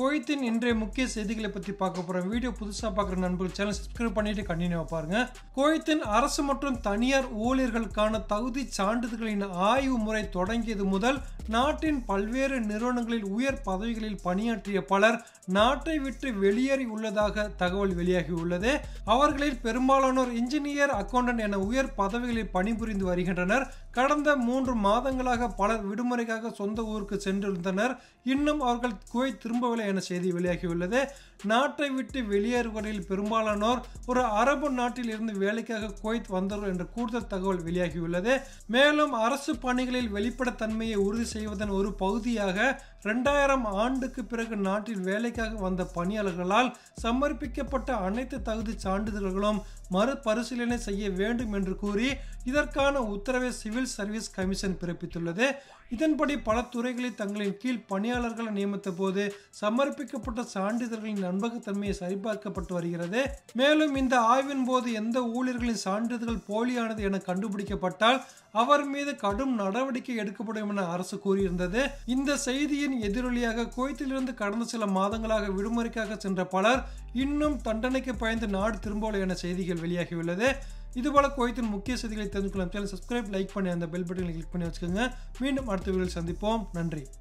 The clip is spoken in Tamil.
குவைத்தின் இன்றைய முக்கிய செய்திகளை பற்றி பார்க்க போகிறோம் வீடியோ புதுசாக பார்க்குற நண்பர்கள் சேனல் சப்ஸ்கிரைப் பண்ணிட்டு கண்டினியூ பாருங்க குவைத்தின் அரசு மற்றும் தனியார் ஊழியர்களுக்கான தகுதி சான்றிதழ்களின் ஆய்வு முறை தொடங்கியது முதல் நாட்டின் பல்வேறு நிறுவனங்களில் உயர் பதவிகளில் பணியாற்றிய பலர் நாட்டை விட்டு வெளியேறி உள்ளதாக தகவல் வெளியாகியுள்ளது அவர்களில் பெரும்பாலானோர் இன்ஜினியர் அக்கௌண்டன்ட் என உயர் பதவிகளில் பணிபுரிந்து வருகின்றனர் கடந்த மூன்று மாதங்களாக பலர் விடுமுறைக்காக சொந்த ஊருக்கு சென்றிருந்தனர் இன்னும் அவர்கள் குவைத் திரும்பவில்லை என செய்தி வெளியாகியுள்ளது நாட்டை விட்டு வெளியேறுவதில் பெரும்பாலானோர் ஒரு அரபு நாட்டில் இருந்து வேலைக்காக குவைத் வந்தவர் என்ற கூடுதல் தகவல் வெளியாகியுள்ளது மேலும் அரசு பணிகளில் வெளிப்படைத்தன்மையை உறுதி செய்வதன் ஒரு பகுதியாக இரண்டாயிரம் ஆண்டுக்கு பிறகு நாட்டில் வேலைக்காக வந்த பணியாளர்களால் சமர்ப்பிக்கப்பட்ட அனைத்து தகுதி சான்றிதழ்களும் மறுபரிசீலனை செய்ய வேண்டும் என்று கூறி இதற்கான உத்தரவை சிவில் சர்வீஸ் கமிஷன் பிறப்பித்துள்ளது இதன்படி பல துறைகளில் தங்களின் கீழ் பணியாளர்களை நியமித்த போது சமர்ப்பிக்கப்பட்ட சான்றிதழ்களின் நம்பகத்தன்மையை சரிபார்க்கப்பட்டு வருகிறது மேலும் இந்த ஆய்வின் போது எந்த ஊழியர்களின் சான்றிதழ்கள் போலியானது என கண்டுபிடிக்கப்பட்டால் அவர் மீது கடும் நடவடிக்கை எடுக்கப்படும் என அரசு கூறியிருந்தது இந்த செய்தியின் எதிரொலியாக குவைத்திலிருந்து கடந்த சில மாதங்களாக விடுமுறைக்காக சென்ற பலர் இன்னும் தண்டனைக்கு பயந்து நாடு திரும்பவில்லை என செய்திகள் வெளியாகியுள்ளது இதுபோல குவைத்தின் முக்கிய செய்திகளை தெரிந்து கொள்ள சேனல் சப்ஸ்கிரைப் லைக் பண்ணி அந்த பெல் பட்டனை கிளிக் பண்ணி வச்சுக்கோங்க மீண்டும் அடுத்த வீடியோவில் சந்திப்போம் நன்றி